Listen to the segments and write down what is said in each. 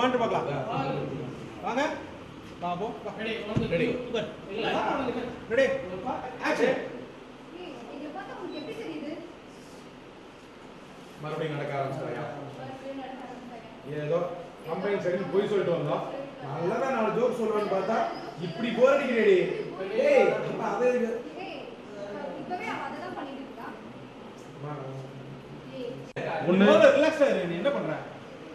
Monitor பார்க்கலாம் வாங்க வா போ ரெடி ரெடி ஆக்ஷன் ஏய், இங்க பார்த்தா உங்களுக்கு எப்படி தெரியுது? மறுபடியும் நடக்க ஆரம்பிச்சிட்டாயா மறுபடியும் நடக்க ஆரம்பிச்சாங்க. ஏதோ கம்பெனி சரி போய் சொல்லிட்டு வந்தோம் நல்லா நாலு ஜோக் சொல்லுவேன்னு பார்த்தா இப்படி போர் அடிக்கிறேடி ஏய் அப்ப அது எதுக்கு? ஏய், இப்பவே அவ அதெல்லாம் பண்ணிட்டு இருக்கா. அம்மா, ஏய், ஒண்ணு ரிலாக்ஸா இரு நீ என்ன பண்ற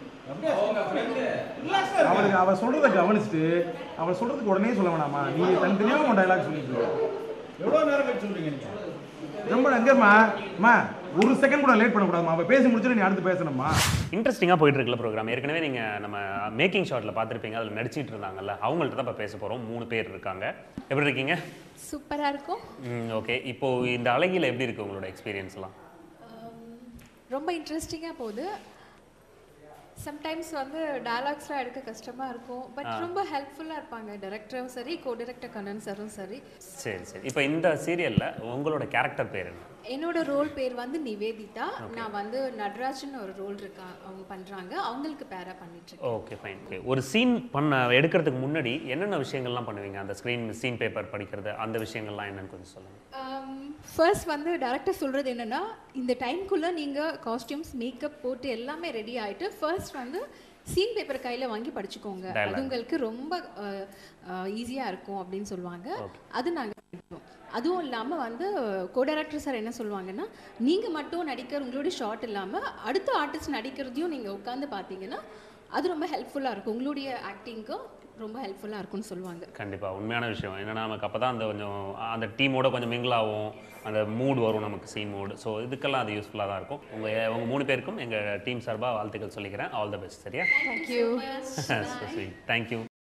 ரிலாக்ஸா இரு அவளுக்கு அவ சொல்றத கவனிச்சுட்டு அவ சொல்றதுக்கு உடனே சொல்ல வேணாமா நீ தனித்தனியா உன் டைலாக் சொல்லிட்டு இருக்க. எவ்வளவு நேரம் கழிச்சு சொல்றீங்க நீங்க ரொம்ப எங்கம்மா அம்மா ஒரு செகண்ட் கூட லேட் பண்ணக்கூடாதுமா அவ பேசி முடிச்சுட்டு நீ அடுத்து பேசணுமா இன்ட்ரெஸ்டிங்காக போயிட்டு இருக்குல்ல ப்ரோக்ராம் ஏற்கனவே நீங்கள் நம்ம மேக்கிங் ஷாட்டில் பார்த்துருப்பீங்க அதில் நடிச்சிட்டு இருந்தாங்கல்ல அவங்கள்ட்ட தான் இப்போ பேச போகிறோம் மூணு பேர் இருக்காங்க எப்படி இருக்கீங்க சூப்பராக இருக்கும் ம் ஓகே இப்போ இந்த அழகியில் எப்படி இருக்கு உங்களோட எக்ஸ்பீரியன்ஸ்லாம் ரொம்ப இன்ட்ரெஸ்டிங்காக போகுது சம்டைம்ஸ் வந்து டயலாக்ஸ்லாம் எடுக்க கஷ்டமாக இருக்கும் பட் ரொம்ப ஹெல்ப்ஃபுல்லாக இருப்பாங்க டைரக்டரும் சரி கோ டைரக்டர் கண்ணன் சாரும் சரி சரி சரி இப்போ இந்த சீரியலில் உங்களோட கேரக்டர் பேர் என்ன என்னோட ரோல் பேர் வந்து நிவேதிதா நான் வந்து நட்ராஜன் ஒரு ரோல் இருக்கா அவங்க பண்ணுறாங்க அவங்களுக்கு பேரா பண்ணிட்டு இருக்கேன் ஓகே ஃபைன் ஓகே ஒரு சீன் பண்ண எடுக்கிறதுக்கு முன்னாடி என்னென்ன விஷயங்கள்லாம் பண்ணுவீங்க அந்த ஸ்க்ரீன் சீன் பேப்பர் படிக்கிறது அந்த விஷயங்கள்லாம் என்னன்னு கொஞ்சம் சொல்லுங்கள் ஃபர்ஸ்ட் வந்து டேரக்டர் சொல்கிறது என்னென்னா இந்த டைம்குள்ளே நீங்கள் காஸ்டியூம்ஸ் மேக்கப் போட்டு எல்லாமே ரெடி ஆகிட்டு ஃபர்ஸ்ட் வந்து சீன் பேப்பர் கையில் வாங்கி படிச்சுக்கோங்க Dialogue. அது உங்களுக்கு ரொம்ப ஈஸியாக இருக்கும் அப்படின்னு சொல்லுவாங்க அது நாங்கள் படிப்போம் அதுவும் இல்லாமல் வந்து கோ டைரக்டர் சார் என்ன சொல்லுவாங்கன்னா நீங்கள் மட்டும் நடிக்கிற உங்களுடைய ஷார்ட் இல்லாமல் அடுத்த ஆர்டிஸ்ட் நடிக்கிறதையும் நீங்கள் உட்காந்து பார்த்தீங்கன்னா அது ரொம்ப ஹெல்ப்ஃபுல்லாக இருக்கும் உங்களுடைய ஆக்டிங்க்கும் ரொம்ப ஹெல்ப்ஃபுல்லாக இருக்கும்னு சொல்லுவாங்க கண்டிப்பாக உண்மையான விஷயம் என்னன்னா நமக்கு அப்போ தான் அந்த கொஞ்சம் அந்த டீமோட கொஞ்சம் mingle ஆகும் அந்த மூட் வரும் நமக்கு சீன் மூடு ஸோ இதுக்கெல்லாம் அது யூஸ்ஃபுல்லாக தான் இருக்கும் உங்கள் உங்கள் மூணு பேருக்கும் எங்கள் டீம் சார்பாக வாழ்த்துக்கள் சொல்லிக்கிறேன் ஆல் த பெஸ்ட் சரியா தேங்க்யூ ஸ்வீட் தேங்க்யூ